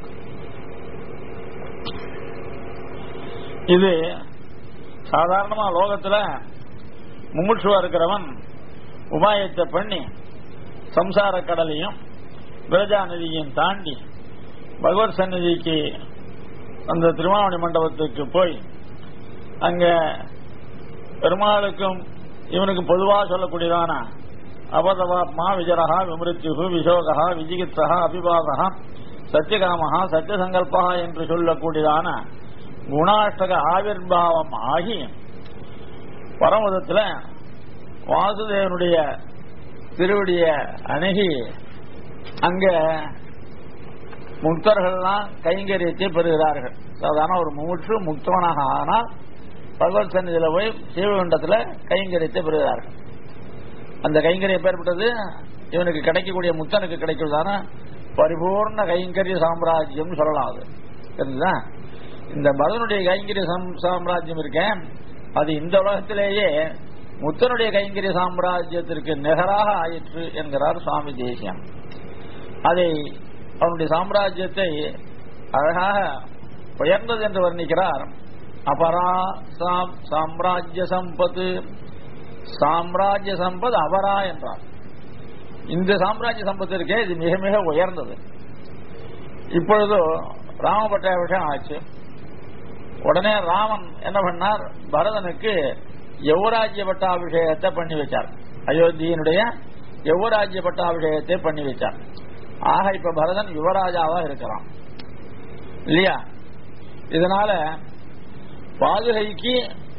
இது சாதாரணமா லோகத்துல மும்முட்சுவா இருக்கிறவன் உபாயத்தை பண்ணி சம்சார கடலையும் பிரஜா நதியையும் தாண்டி பகவத் சந்நிதிக்கு அந்த திருமாவணி மண்டபத்துக்கு போய் அங்க பெருமாளுக்கும் இவனுக்கு பொதுவா சொல்லக்கூடியதான அபதவாத்மா விஜரஹா விமிருத்யுகு விசோகா விஜிகித்ஸா அபிபாதா சத்தியகாமஹா சத்தியசங்கல்பா என்று சொல்லக்கூடியதான குணாஷ்டக ஆவிர்வாவம் ஆகி பரமதத்தில் வாசுதேவனுடைய திருவடிய அணுகி அங்க முக்தர்கள்லாம் கைங்கரியத்தை பெறுகிறார்கள் சாதாரண ஒரு மூச்சு முக்தவனாக ஆனால் பகவத் சன்னிதியில் போய் சிவகுண்டத்தில் கைங்கரியத்தை பெறுகிறார்கள் அந்த கைங்கரியம் ஏற்பட்டது இவனுக்கு கிடைக்கக்கூடிய முத்தனுக்கு கிடைக்கிறதான பரிபூர்ண கைங்கரிய சாம்ராஜ்யம் சொல்லலாம் அது தெரிஞ்சுதா இந்த பரதனுடைய கைங்கரிய சாம்ராஜ்யம் இருக்க அது இந்த உலகத்திலேயே முத்தனுடைய கைங்கரிய சாம்ராஜ்யத்திற்கு நிகராக ஆயிற்று என்கிறார் சுவாமி தேசியம் அதை அவனுடைய சாம்ராஜ்யத்தை அழகாக உயர்ந்தது என்று வர்ணிக்கிறார் அபரா சாம்ராஜ்ய சம்பத்து சாம்ராஜ்ய சம்பத் அபரா என்றார் இந்த சாம்ராஜ்ய சம்பத்து இருக்கே இது மிக மிக உயர்ந்தது இப்பொழுது ராமபட்டாபிஷேகம் ஆச்சு உடனே ராமன் என்ன பண்ணார் பரதனுக்கு யுவராஜ்ய பட்டாபிஷேகத்தை பண்ணி வச்சார் அயோத்தியினுடைய யுவராஜ்ய பட்டாபிஷேகத்தை பண்ணி வச்சார் ஆக இப்ப பரதன் யுவராஜாவா இருக்கிறான் இல்லையா இதனால பாதுகைக்கு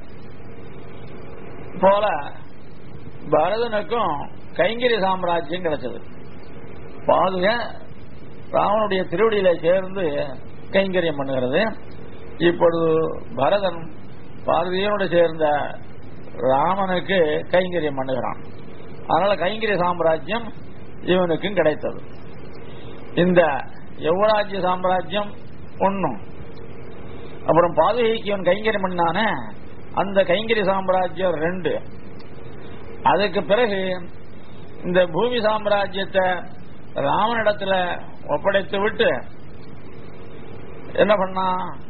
போல பரதனுக்கும் கைங்கரிய சாம்ராஜ்யம் கிடைச்சது பாதுகை ராவனுடைய திருவடியில சேர்ந்து கைங்கரியம் பண்ணுகிறது இப்பொழுது பரதன் பாரதியோடு சேர்ந்த ராமனுக்கு கைங்கரியம் பண்ணுகிறான் அதனால கைங்கரிய சாம்ராஜ்யம் இவனுக்கும் கிடைத்தது இந்த யுவராஜ்ய சாம்ராஜ்யம் ஒன்னும் அப்புறம் பாதுகைக்கு இவன் கைங்கரியம் பண்ணான அந்த கைங்கரிய சாம்ராஜ்யம் ரெண்டு அதுக்கு பிறகு இந்த பூமி சாம்ராஜ்யத்தை ராமனிடத்துல ஒப்படைத்து விட்டு என்ன பண்ணா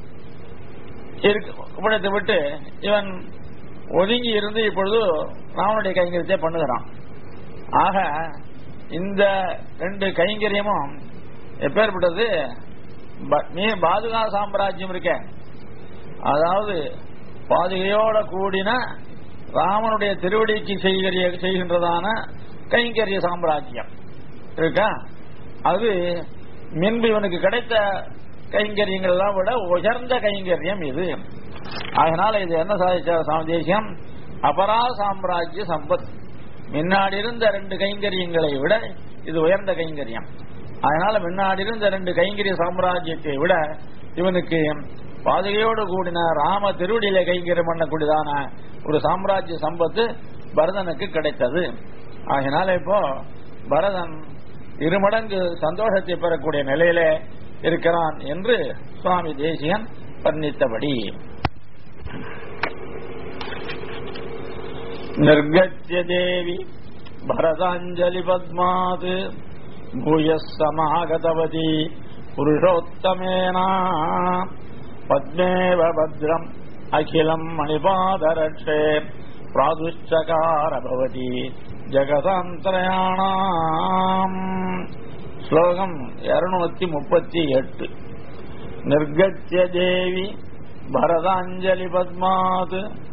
ஒப்படைத்து விட்டு இவன் ஒதுங்கி இருந்து இப்பொழுது ராமனுடைய கைங்கரியத்தை பண்ணுகிறான் ஆக இந்த ரெண்டு கைங்கரியமும் எப்பேற்பட்டது பாதுகா சாம்ராஜ்யம் இருக்க அதாவது பாதுகையோட கூடின ராமனுடைய திருவடிக்கு செய்கிற செய்கின்றதான கைங்கரிய சாம்ராஜ்யம் இருக்கா அது முன்பு இவனுக்கு கிடைத்த கைங்கரியங்கள்லாம் விட உயர்ந்த கைங்கரியம் இது அதனால இது என்ன சாதிச்சார் சாமி தேசியம் அபரா சாம்ராஜ்ய சம்பத் முன்னாடி இருந்த ரெண்டு கைங்கரியங்களை விட இது உயர்ந்த கைங்கரியம் அதனால முன்னாடி இருந்த ரெண்டு கைங்கரிய சாம்ராஜ்யத்தை விட இவனுக்கு பாதுகையோடு கூடின ராம திருவடியில கைங்கரியம் பண்ணக்கூடியதான ஒரு சாம்ராஜ்ய சம்பத்து பரதனுக்கு கிடைத்தது ஆகினால இப்போ பரதன் இருமடங்கு சந்தோஷத்தை பெறக்கூடிய நிலையிலே இருக்கிறான் என்று சுவாமி தேசியன் வர்ணித்தபடி निर्गत्य देवि भरताञ्जलि पद्मात् भूयः समागतवती पुरुषोत्तमेन पद्मेव भद्रम् अखिलम् मणिपादरक्षे प्रादुश्चकार भवति ஜெகதாந்தரயாணாம் ஸ்லோகம் இருநூத்தி முப்பத்தி எட்டு நிர்கத்திய தேவி பரதாஞ்சலி பத்மாத்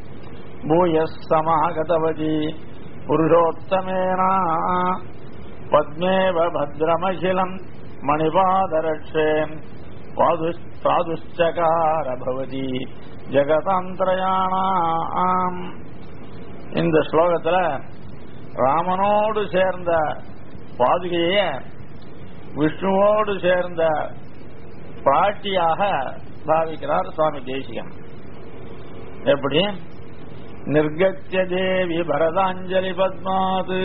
பூயசமாகதவதி புருஷோத்தமேனா பத்மேவ பத்ரமகிலம் மணிபாதரட்சே பாதுஷ்சாதுஷ்சகார பவதி ஜெகதாந்தரயாணாம் இந்த ஸ்லோகத்துல ராமனோடு சேர்ந்த பாதுகைய விஷ்ணுவோடு சேர்ந்த பாட்டியாக பாவிக்கிறார் சுவாமி தேசிகன் எப்படி நிர்கத்திய தேவி பரதாஞ்சலி பத்மாது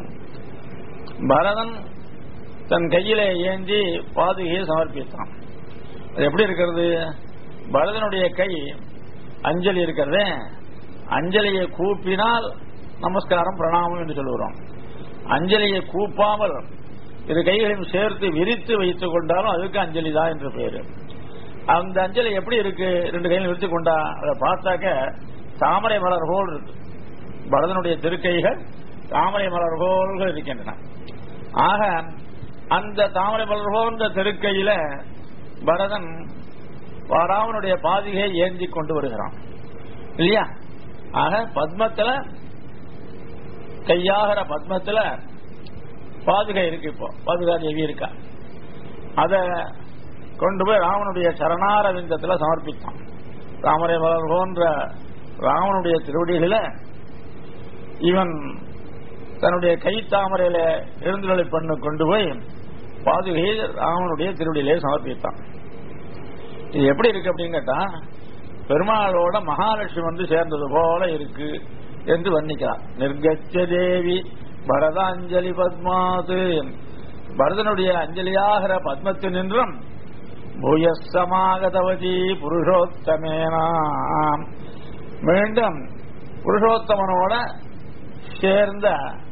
பரதன் தன் கையிலே ஏந்தி பாதுகையை சமர்ப்பித்தான் அது எப்படி இருக்கிறது பரதனுடைய கை அஞ்சலி இருக்கிறதே அஞ்சலியை கூப்பினால் நமஸ்காரம் பிரணாமம் என்று சொல்லுகிறோம் அஞ்சலியை கூப்பாமல் இரு கைகளையும் சேர்த்து விரித்து வைத்துக் கொண்டாலும் அதுக்கு அஞ்சலி தான் என்று பெயரு அந்த அஞ்சலி எப்படி இருக்கு ரெண்டு கையிலும் விரித்து கொண்டா அதை பார்த்தாக்க தாமரை மலர் போல் இருக்கு பரதனுடைய திருக்கைகள் தாமரை மலர் போல்கள் இருக்கின்றன ஆக அந்த தாமரை மலர் போன்ற திருக்கையில பரதன் ராமனுடைய பாதிகையை ஏந்தி கொண்டு வருகிறான் இல்லையா ஆக பத்மத்துல கையாகிற பத்மத்துல பாதுகை இருக்கு இப்போ பாதுகா தேவி இருக்கா அத கொண்டு போய் ராமனுடைய சரணாரவிந்தத்துல சமர்ப்பித்தான் தாமரை மலர் போன்ற ராமனுடைய திருவடிகள இவன் தன்னுடைய கை தாமரையில எழுந்துகளை பண்ண கொண்டு போய் பாதுகையை ராமனுடைய திருவடியிலே சமர்ப்பித்தான் இது எப்படி இருக்கு அப்படின்னு கேட்டா பெருமாளோட மகாலட்சுமி வந்து சேர்ந்தது போல இருக்கு என்று வர்ணிக்கிறார் நிர்கச்ச தேவி பரதாஞ்சலி பத்மாது பரதனுடைய அஞ்சலியாகிற பத்மத்து நின்றும் பூயசமாகதவதி புருஷோத்தமேனா மீண்டும் புருஷோத்தமனோட சேர்ந்த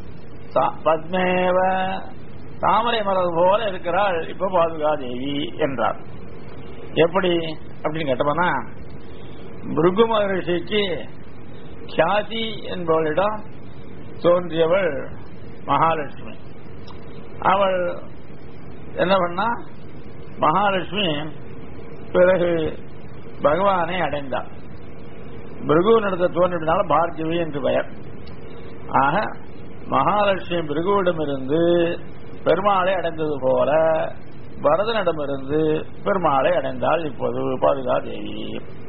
பத்மேவ தாமரை மலர் போல இருக்கிறாள் இப்ப பாதுகாதேவி என்றார் எப்படி அப்படின்னு கேட்டோம்னா பிருகு மகரிஷிக்கு கியாதி என்பவளிடம் தோன்றியவள் மகாலட்சுமி அவள் என்ன பண்ணா மகாலட்சுமி பிறகு பகவானை அடைந்தாள் பிருகுவனிடத்தை தோன்றினால பார்கவி என்று பெயர் ஆக மகாலட்சுமி பிருகுவிடமிருந்து பெருமாளை அடைந்தது போல பரதனிடமிருந்து பெருமாளை அடைந்தாள் இப்போது பாதுகா தேவி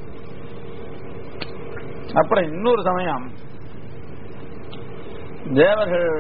அப்புறம் இன்னொரு சமயம் தேவர்கள்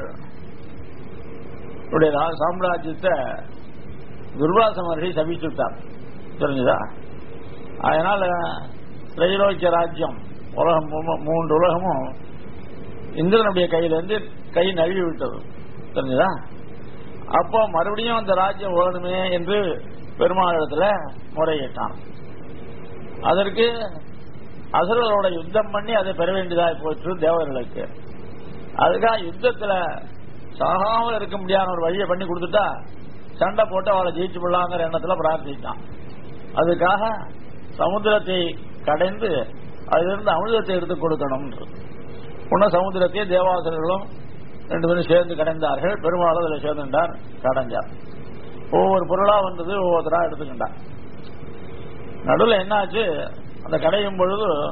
சாம்ராஜ்யத்தை துர்வாச மகர்ஷி சபிச்சுட்டார் தெரிஞ்சுதா அதனால திரைலோக்கிய ராஜ்யம் உலகம் மூன்று உலகமும் இந்திரனுடைய கையிலிருந்து கை நழுவி விட்டது தெரிஞ்சுதா அப்போ மறுபடியும் அந்த ராஜ்யம் ஓடணுமே என்று பெருமாளிடத்துல முறையிட்டான் அதற்கு அசுரர்களோட யுத்தம் பண்ணி அதை பெற வேண்டியதாக போச்சு தேவர்களுக்கு அதுக்காக யுத்தத்துல சாகாமல் இருக்க முடியாத ஒரு வழியை பண்ணி கொடுத்துட்டா சண்டை போட்டு அவளை ஜெயிச்சு விடலாங்கிற எண்ணத்துல பிரார்த்தித்தான் அதுக்காக சமுத்திரத்தை கடைந்து அதிலிருந்து அமிர்தத்தை எடுத்து கொடுக்கணும் உன்ன சமுத்திரத்தை தேவாசுரர்களும் ரெண்டு பேரும் சேர்ந்து கடைந்தார்கள் பெருமாள் அதில் சேர்ந்துட்டார் கடைஞ்சார் ஒவ்வொரு பொருளா வந்தது ஒவ்வொருத்தரா எடுத்துக்கிட்டார் நடுவில் என்னாச்சு அந்த கடையும் பொழுது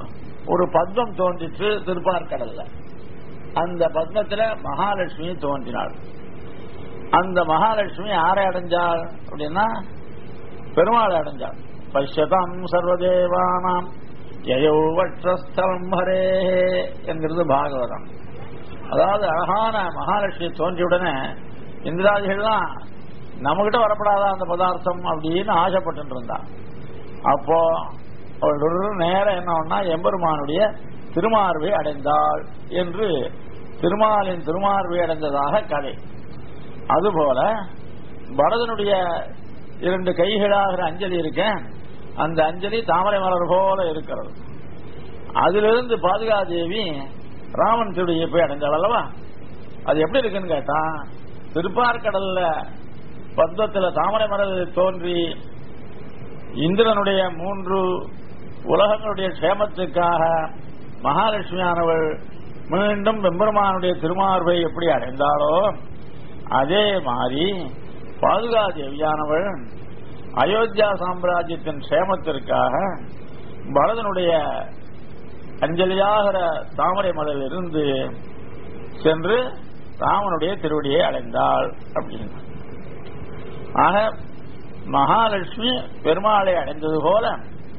ஒரு பத்மம் தோன்றிற்று திருப்பார்கடல்ல அந்த பத்மத்துல மகாலட்சுமி தோன்றினாள் அந்த மகாலட்சுமி யாரை அடைஞ்சாள் அப்படின்னா பெருமாளை அடைஞ்சாள் பஷ்யதாம் சர்வதேவானாம் யயோவற்றஸ்தலம் ஹரே என்கிறது பாகவதம் அதாவது அழகான மகாலட்சுமி தோன்றியுடனே இந்திராதிகள் தான் நம்மகிட்ட வரப்படாத அந்த பதார்த்தம் அப்படின்னு ஆசைப்பட்டு இருந்தான் அப்போ அவள் நேரம் என்னன்னா எம்பெருமானுடைய திருமார்பை அடைந்தாள் என்று திருமாலின் திருமார்பை அடைந்ததாக கதை அதுபோல பரதனுடைய இரண்டு கைகளாகிற அஞ்சலி இருக்க அந்த அஞ்சலி தாமரை மலர் போல இருக்கிறது அதிலிருந்து பாதுகாதேவி ராமன் திருடியை போய் அடைந்தாள் அல்லவா அது எப்படி இருக்குன்னு கேட்டா திருப்பார்கடல்ல பத்மத்துல தாமரை மலர் தோன்றி இந்திரனுடைய மூன்று உலகங்களுடைய க்ஷேமத்துக்காக மகாலட்சுமியானவள் மீண்டும் பெம்பெருமானுடைய திருமார்பை எப்படி அடைந்தாளோ அதே மாதிரி பாதுகா தேவியானவள் அயோத்தியா சாம்ராஜ்யத்தின் க்ஷேமத்திற்காக பரதனுடைய அஞ்சலியாகிற தாமரை மலையில் இருந்து சென்று ராமனுடைய திருவடியை அடைந்தாள் அப்படின்னு ஆக மகாலட்சுமி பெருமாளை அடைந்தது போல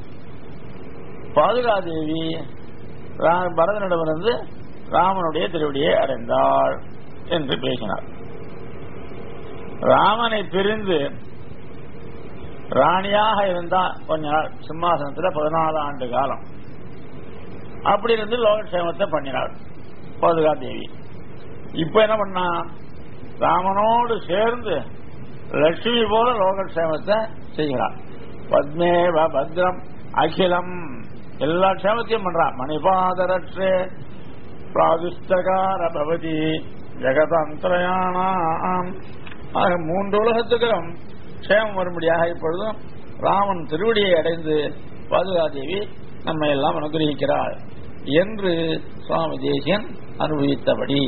பாதுகாதேவி பரதனிடமிருந்து ராமனுடைய திருவடியை அடைந்தாள் என்று பேசினார் ராமனை பிரிந்து ராணியாக இருந்தா கொஞ்ச நாள் சிம்மாசனத்தில் பதினாலு ஆண்டு காலம் அப்படி இருந்து லோகக்ஷேமத்தை பண்ணினாள் பாதுகாதேவி இப்ப என்ன பண்ணா ராமனோடு சேர்ந்து லட்சுமி போல லோகக்ஷேமத்தை செய்கிறார் பத்மேவ பத்ரம் அகிலம் எல்லா க்ஷேமத்தையும் பண்றா மணிபாதரட்சே பிராதுஷ்டகார பவதி ஜெகதந்திரயானாம் ஆக மூன்று உலகத்துக்கும் க்ஷேமம் வரும்படியாக இப்பொழுதும் ராமன் திருவடியை அடைந்து பாதுகாதேவி நம்மை எல்லாம் அனுகிரகிக்கிறாள் என்று சுவாமி தேசியன் அனுபவித்தபடி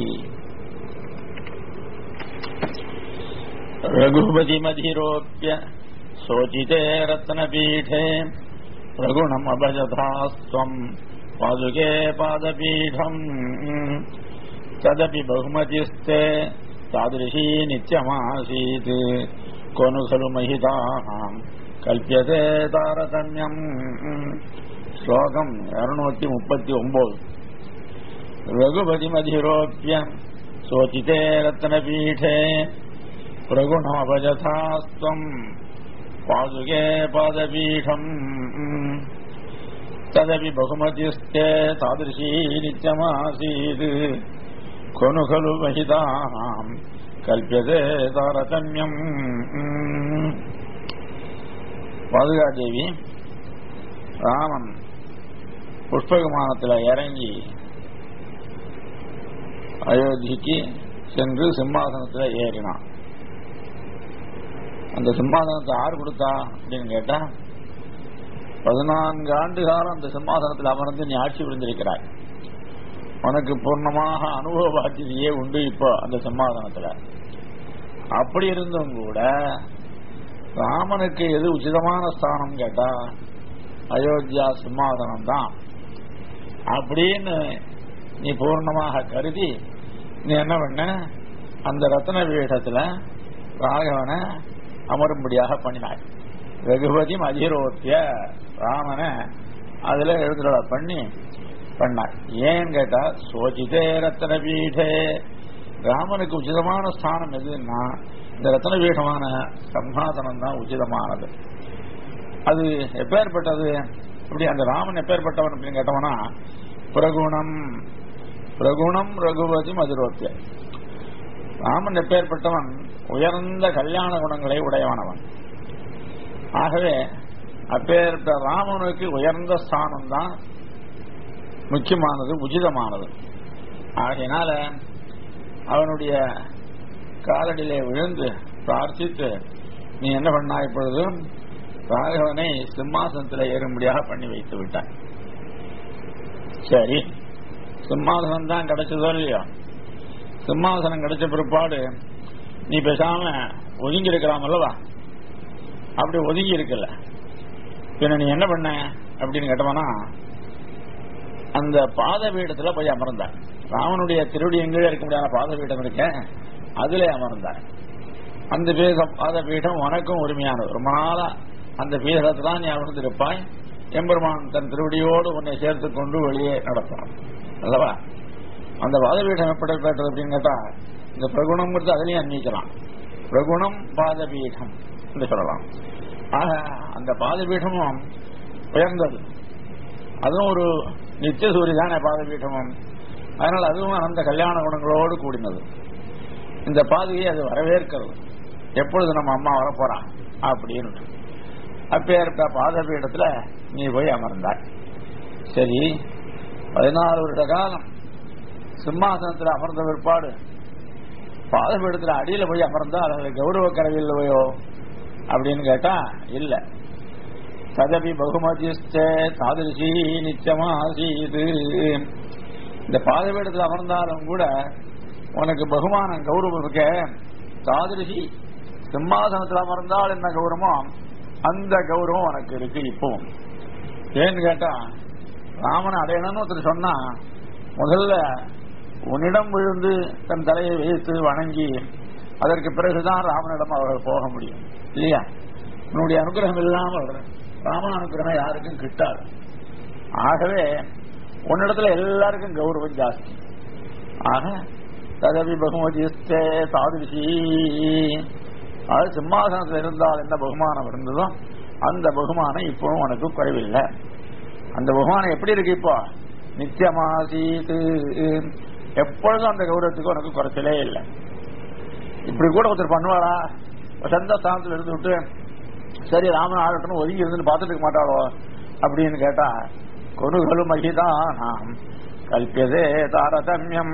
ரகுபதி மதிரோப்பிய சோச்சிதே ரத்னபீഠே ரகுணம் அபஜதாஸ்வம் பாதுகே பாதபீடம் ததபி பகுமதிஸ்தே தாதிருஷீ நித்தியமாசீத் கொனு खलु महिताम् கல்பியதே தாரதமியம் ஸ்லோகம் இருநூத்தி முப்பத்தி ஒன்பது ரகுபதி மதிரோப்பிய சோச்சிதே ரத்னபீഠே பிரகுணமபஜதாஸ்வம் பாதுகே பாதபீடம் ததபி பகுமதிஸ்தே தாதிருஷீ நித்தியமாசீத் கொனு खलु महिताम् கல்பியதே தாரதமியம் பாதுகாதேவி ராமன் புஷ்பகமானத்தில் இறங்கி அயோத்திக்கு சென்று சிம்மாசனத்தில் ஏறினான் அந்த சிம்மாசனத்தை யார் கொடுத்தா அப்படின்னு கேட்டா பதினான்கு ஆண்டு காலம் அந்த சிம்மாசனத்தில் அமர்ந்து நீ ஆட்சி புரிந்திருக்கிறாய் உனக்கு பூர்ணமாக அனுபவ பாத்திரியே உண்டு இப்போ அந்த சிம்மாசனத்துல அப்படி இருந்தும் கூட ராமனுக்கு எது உச்சிதமான ஸ்தானம் கேட்டா அயோத்தியா சிம்மாசனம் தான் அப்படின்னு நீ பூர்ணமாக கருதி நீ என்ன பண்ண அந்த ரத்ன பீடத்துல ராகவனை அமரும்படியாக பண்ணினாய் ரகுபதி அதிரோத்திய ராமனை அதுல எழுதுறத பண்ணி பண்ணார் ஏன்னு கேட்டா சோஜிதே ரத்தன பீடே ராமனுக்கு உச்சிதமான ஸ்தானம் எதுன்னா இந்த ரத்தன பீடமான சம்ஹாசனம் தான் உச்சிதமானது அது எப்பேற்பட்டது இப்படி அந்த ராமன் எப்பேற்பட்டவன் அப்படின்னு கேட்டவனா பிரகுணம் பிரகுணம் ரகுபதி மதுரோத்திய ராமன் எப்பேற்பட்டவன் உயர்ந்த கல்யாண குணங்களை உடையவனவன் ஆகவே அப்பேற்பட்ட ராமனுக்கு உயர்ந்த ஸ்தானம் தான் முக்கியமானது உச்சிதமானது ஆகையினால அவனுடைய காலடியிலே விழுந்து பிரார்த்தித்து நீ என்ன பண்ணா இப்பொழுது ராகவனை சிம்மாசனத்தில் ஏறும்படியாக பண்ணி வைத்து விட்டாய் சரி சிம்மாசனம் தான் கிடைச்சதோ இல்லையோ சிம்மாசனம் கிடைச்ச பிற்பாடு நீ பேசாம ஒதுங்கி இருக்கலாம் அல்லவா அப்படி ஒதுங்கி இருக்கல பின்ன நீ என்ன பண்ண அப்படின்னு கேட்டவனா அந்த பாத பீடத்துல போய் அமர்ந்தார் ராமனுடைய திருவடி எங்கே இருக்க முடியாத பாத பீடம் இருக்க அதுல அமர்ந்தார் அந்த பீடம் பாத பீடம் உனக்கும் உரிமையானது ரொம்ப நாளா அந்த பீடத்தை தான் நீ அமர்ந்திருப்பாய் எம்பெருமான் தன் திருவடியோடு உன்னை சேர்த்துக் கொண்டு வெளியே நடப்பான் அல்லவா அந்த பாதபீடம் எப்படிப்பட்டது அப்படின்னு கேட்டா இந்த பிரகுணம்ங்கிறது அதுலயும் அன்பிக்கலாம் பிரகுணம் பாதபீடம் என்று சொல்லலாம் ஆக அந்த பாதபீடமும் உயர்ந்தது அதுவும் ஒரு நித்திய சூரியதான பாதபீடமும் அதனால் அதுவும் அந்த கல்யாண குணங்களோடு கூடினது இந்த பாதையை அது வரவேற்கிறது எப்பொழுது நம்ம அம்மா வரப்போறா அப்படின்னு அப்பேற்பட்ட பாதபீடத்துல நீ போய் அமர்ந்தாய் சரி பதினாறு வருட காலம் சிம்மாசனத்தில் அமர்ந்த பிற்பாடு பாதபீடத்துல அடியில போய் அமர்ந்தா அது கௌரவ கரவில்லையோ அப்படின்னு கேட்டா இல்ல சதபி பகுமதிஸ்தே தாதிருஷி நிச்சயமாசீது இந்த பாதபீடத்தில் அமர்ந்தாலும் கூட உனக்கு பகுமானம் கௌரவம் இருக்க தாதிருஷி சிம்மாசனத்தில் அமர்ந்தால் என்ன கௌரவமோ அந்த கௌரவம் உனக்கு இருக்கு இப்பவும் ஏன்னு கேட்டா ராமனை அடையணும்னு ஒருத்தர் சொன்னா முதல்ல உன்னிடம் விழுந்து தன் தலையை வைத்து வணங்கி அதற்கு பிறகுதான் ராமனிடம் அவர்கள் போக முடியும் இல்லையா உன்னுடைய அனுகிரகம் இல்லாமல் ராமன் அனுகிரகம் யாருக்கும் கிட்டாது ஆகவே உன்னிடத்துல எல்லாருக்கும் கௌரவம் ஜாஸ்தி ஆக ததவி பகுமதிஸ்தே தாதுஷி அது சிம்மாசனத்தில் இருந்தால் என்ன பகுமானம் இருந்ததோ அந்த பகுமானம் இப்பவும் உனக்கு குறைவில்லை அந்த பகுமானம் எப்படி இருக்கு இப்போ நித்தியமாசீது எப்பொழுதும் அந்த கௌரவத்துக்கு உனக்கு குறைச்சலே இல்லை இப்படி கூட ஒருத்தர் பண்ணுவாரா சொந்த ஸ்தானத்தில் இருந்து விட்டு சரி ராமன் ஆகட்டும் ஒதுங்கி இருந்து பார்த்துட்டு இருக்க மாட்டாளோ அப்படின்னு கேட்டா கொனுகலு மகிதான் கல்பியதே தாரதமியம்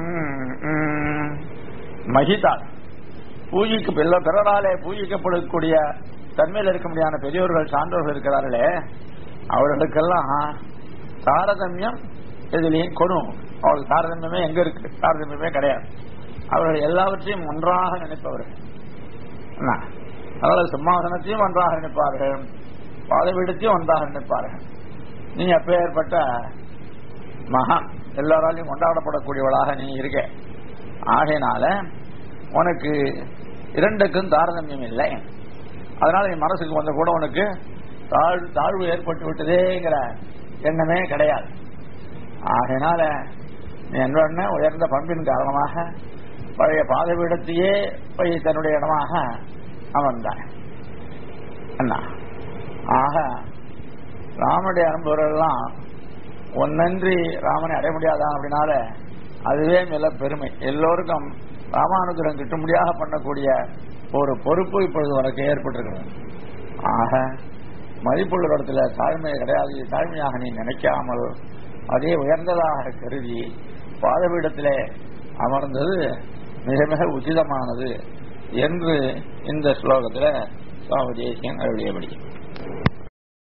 மகிதான் பூஜிக்கு பிள்ள பிறராலே பூஜிக்கப்படக்கூடிய தன்மையில் இருக்க முடியாத பெரியவர்கள் சான்றோர்கள் இருக்கிறார்களே அவர்களுக்கெல்லாம் தாரதமியம் எதிலையும் கொடு அவர்கள் தாரதமியமே எங்க இருக்கு தாரதமியமே கிடையாது அவர்கள் எல்லாவற்றையும் ஒன்றாக நினைப்பவர்கள் என்ன? அதனால சிம்மாசனத்தையும் ஒன்றாக நினைப்பார்கள் பாதபீடத்தையும் ஒன்றாக நினைப்பார்கள் நீ அப்பேற்பட்ட மகா எல்லாராலையும் கொண்டாடப்படக்கூடியவளாக நீ இருக்க ஆகையினால உனக்கு இரண்டுக்கும் தாரதமியம் இல்லை அதனால நீ மனசுக்கு வந்த கூட உனக்கு தாழ் தாழ்வு ஏற்பட்டு விட்டதேங்கிற எண்ணமே கிடையாது ஆகையினால நீ என்ன உயர்ந்த பண்பின் காரணமாக பழைய பாதபீடத்தையே போய் தன்னுடைய இடமாக அமர்ந்தார் என்ன ஆக ராமனுடைய அனுபவர்கள்லாம் ஒன்னன்றி ராமனை அடைய முடியாதான் அப்படின்னால அதுவே மிக பெருமை எல்லோருக்கும் ராமானுகிரம் கிட்டும்படியாக பண்ணக்கூடிய ஒரு பொறுப்பு இப்பொழுது உனக்கு ஏற்பட்டிருக்கிறது ஆக மதிப்புள்ள இடத்துல தாழ்மை கிடையாது தாழ்மையாக நீ நினைக்காமல் அதே உயர்ந்ததாக கருதி பாதபீடத்திலே அமர்ந்தது மிக மிக உச்சிதமானது என்று இந்த ஸ்லோகத்தில் சுவாமி தேசியன் அருளியபடி